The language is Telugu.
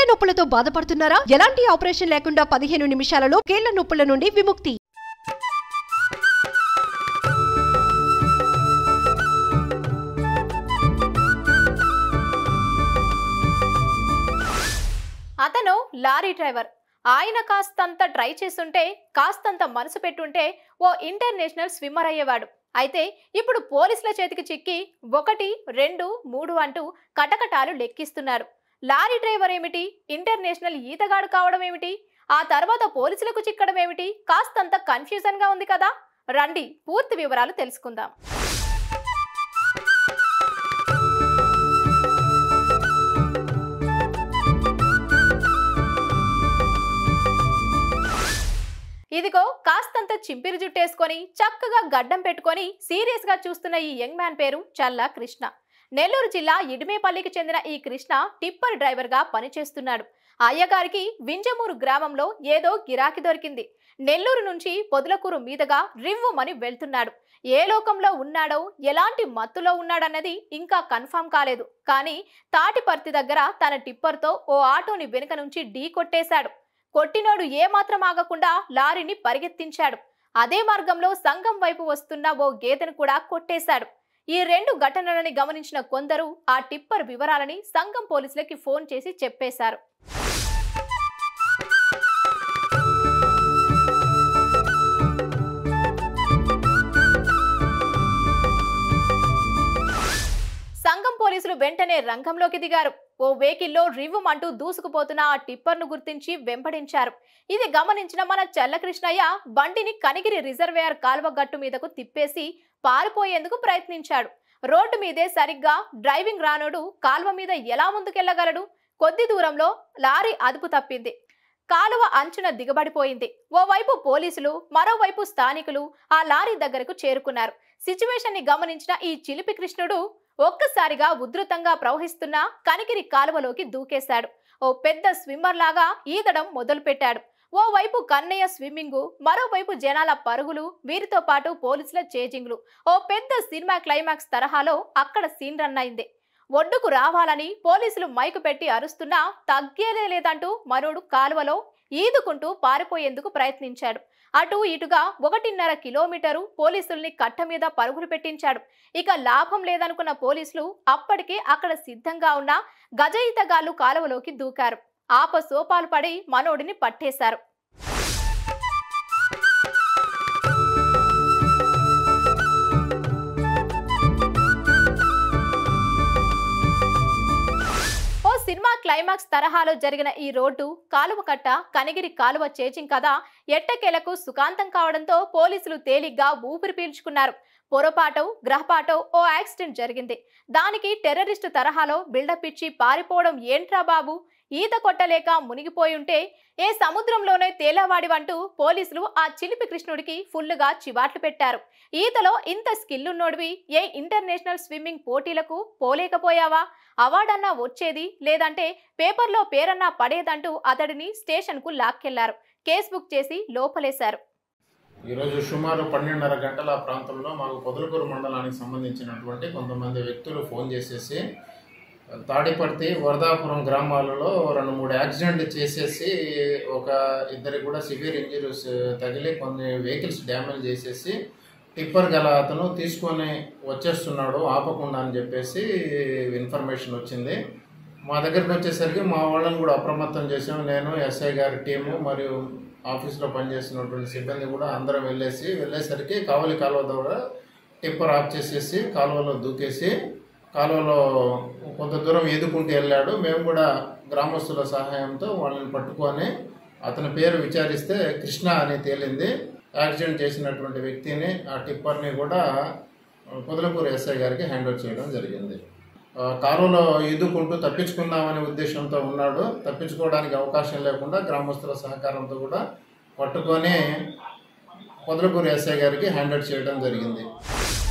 నొప్పులతో బాధపడుతున్నారా ఎలాంటి ఆపరేషన్ లేకుండా పదిహేను నిమిషాలలో కీళ్ల నొప్పుల నుండి విముక్తి అతను లారీ డ్రైవర్ ఆయన కాస్తంత ట్రై చేస్తుంటే కాస్తంత మనసు పెట్టుంటే ఓ ఇంటర్నేషనల్ స్విమ్మర్ అయ్యేవాడు అయితే ఇప్పుడు పోలీసుల చేతికి చిక్కి ఒకటి రెండు మూడు అంటూ కటకటాలు లెక్కిస్తున్నారు లారీ డ్రైవర్ ఏమిటి ఇంటర్నేషనల్ ఈతగాడు కావడం ఏమిటి ఆ తర్వాత పోలీసులకు చిక్కడం ఏమిటి కాస్తంత కన్ఫ్యూజన్ గా ఉంది కదా రండి పూర్తి వివరాలు తెలుసుకుందాం ఇదిగో కాస్తంత చింపిరి జుట్టేసుకొని చక్కగా గడ్డం పెట్టుకొని సీరియస్ గా చూస్తున్న ఈ యంగ్ మ్యాన్ పేరు చల్లా కృష్ణ నెల్లూరు జిల్లా ఇడిమేపల్లికి చెందిన ఈ కృష్ణ టిప్పర్ డ్రైవర్ గా పనిచేస్తున్నాడు అయ్యగారికి వింజమూరు గ్రామంలో ఏదో గిరాకీ దొరికింది నెల్లూరు నుంచి పొదులకూరు మీదుగా రివ్వుమని వెళ్తున్నాడు ఏ లోకంలో ఉన్నాడో ఎలాంటి మత్తులో ఉన్నాడన్నది ఇంకా కన్ఫర్మ్ కాలేదు కానీ తాటిపర్తి దగ్గర తన టిప్పర్తో ఓ ఆటోని వెనుక నుంచి ఢీ కొట్టేశాడు కొట్టినోడు ఏమాత్రం ఆగకుండా లారీని పరిగెత్తించాడు అదే మార్గంలో సంఘం వైపు వస్తున్న ఓ గేదెను కూడా కొట్టేశాడు ఈ రెండు ఘటనలని గమనించిన కొందరు ఆ టిప్పర్ వివరాలని సంఘం పోలీసులకి ఫోన్ చేసి చెప్పేశారు సంఘం పోలీసులు వెంటనే రంగంలోకి దిగారు ఓ వెహికల్లో రివ్వం అంటూ దూసుకుపోతున్న ఆ టిప్పర్ను గుర్తించి వెంబడించారు ఇది గమనించిన మన చల్లకృష్ణయ్య బండిని కనిగిరి రిజర్వేయర్ కాల్వ గట్టు మీదకు తిప్పేసి పారిపోయేందుకు ప్రయత్నించాడు రోడ్డు మీదే సరిగ్గా డ్రైవింగ్ రానోడు కాల్వ మీద ఎలా ముందుకెళ్లగలడు కొద్ది దూరంలో లారీ అదుపు తప్పింది కాలువ అంచున దిగబడిపోయింది ఓవైపు పోలీసులు మరోవైపు స్థానికులు ఆ లారీ దగ్గరకు చేరుకున్నారు సిచ్యువేషన్ ని గమనించిన ఈ చిలిపి కృష్ణుడు ఒక్కసారిగా ఉధృతంగా ప్రవహిస్తున్న కనికిరి కాలువలోకి దూకేశాడు ఓ పెద్ద స్విమ్మర్ లాగా ఈదడం మొదలుపెట్టాడు ఓవైపు కన్నయ్య స్విమ్మింగు మరోవైపు జనాల పరుగులు వీరితో పాటు పోలీసుల చేజింగ్లు ఓ పెద్ద సినిమా క్లైమాక్స్ తరహాలో అక్కడ సీన్ రన్ అయింది ఒడ్డుకు రావాలని పోలీసులు మైకు పెట్టి అరుస్తున్నా తగ్గేదే లేదంటూ మరోడు కాలువలో ఈదుకుంటూ పారిపోయేందుకు ప్రయత్నించాడు అటు ఇటుగా ఒకటిన్నర కిలోమీటరు పోలీసుల్ని కట్ట మీద పరుగులు పెట్టించాడు ఇక లాభం లేదనుకున్న పోలీసులు అప్పటికే అక్కడ సిద్ధంగా ఉన్న గజ ఈతగాళ్లు కాలువలోకి దూకారు ఆప సోపాలు పడి మనోడిని పట్టేశారు ఓ సినిమా క్లైమాక్స్ తరహాలో జరిగిన ఈ రోడ్డు కాలువ కట్ట కనిగిరి కాలువ చేచింగ్ కథ ఎట్టకేలకు సుఖాంతం కావడంతో పోలీసులు తేలిగ్గా ఊపిరి పీల్చుకున్నారు పొరపాటో గ్రహపాటో ఓ యాక్సిడెంట్ జరిగింది దానికి టెర్రరిస్ట్ తరహాలో బిల్డప్ ఇచ్చి పారిపోవడం ఏంట్రా బాబు ఈత కొట్టలేక మునిగిపోయి ఉంటే ఏ సముద్రంలోనే తేలావాడివంటూ పోలీసులు ఆ చిలిపి కృష్ణుడికి ఫుల్లుగా చివాట్లు పెట్టారు ఈతలో ఇంత స్కిల్ ఉన్నోడివి ఏ ఇంటర్నేషనల్ స్విమ్మింగ్ పోటీలకు పోలేకపోయావా అవార్డన్నా వచ్చేది లేదంటే పేపర్లో పేరన్నా పడేదంటూ అతడిని స్టేషన్కు లాక్కెళ్లారు కేసు బుక్ చేసి లోపలేశారు ఈరోజు సుమారు పన్నెండున్నర గంటల ప్రాంతంలో మాకు పొదలకూరు మండలానికి సంబంధించినటువంటి కొంతమంది వ్యక్తులు ఫోన్ చేసేసి తాడిపర్తి వరదాపురం గ్రామాలలో రెండు మూడు యాక్సిడెంట్ చేసేసి ఒక ఇద్దరికి కూడా సివియర్ ఇంజరీస్ తగిలి కొన్ని వెహికల్స్ డ్యామేజ్ చేసేసి టిప్పర్ గల అతను తీసుకొని వచ్చేస్తున్నాడు ఆపకుండా అని చెప్పేసి ఇన్ఫర్మేషన్ వచ్చింది మా దగ్గరికి వచ్చేసరికి మా వాళ్ళని కూడా అప్రమత్తం చేసాము నేను ఎస్ఐ గారి టీము మరియు ఆఫీస్లో పనిచేస్తున్నటువంటి సిబ్బంది కూడా అందరం వెళ్ళేసి వెళ్ళేసరికి కావలి కాలువ ద్వారా టిప్పర్ ఆఫ్ చేసేసి కాలువలో దూకేసి కాలువలో కొంత దూరం ఈదుకుంటూ వెళ్ళాడు మేము కూడా గ్రామస్తుల సహాయంతో వాళ్ళని పట్టుకొని అతని పేరు విచారిస్తే కృష్ణ అని తేలింది యాక్సిడెంట్ చేసినటువంటి వ్యక్తిని ఆ టిప్పర్ని కూడా పొదలపూర్ ఎస్ఐ గారికి హ్యాండ్ ఓవర్ చేయడం జరిగింది ఆ, కారులో ఈదుకుంటూ తప్పించుకుందామనే ఉద్దేశంతో ఉన్నాడు తప్పించుకోవడానికి అవకాశం లేకుండా గ్రామస్తుల సహకారంతో కూడా పట్టుకొని పొదలపూర్ ఎస్ఐ గారికి హ్యాండ్ ఓవర్ చేయడం జరిగింది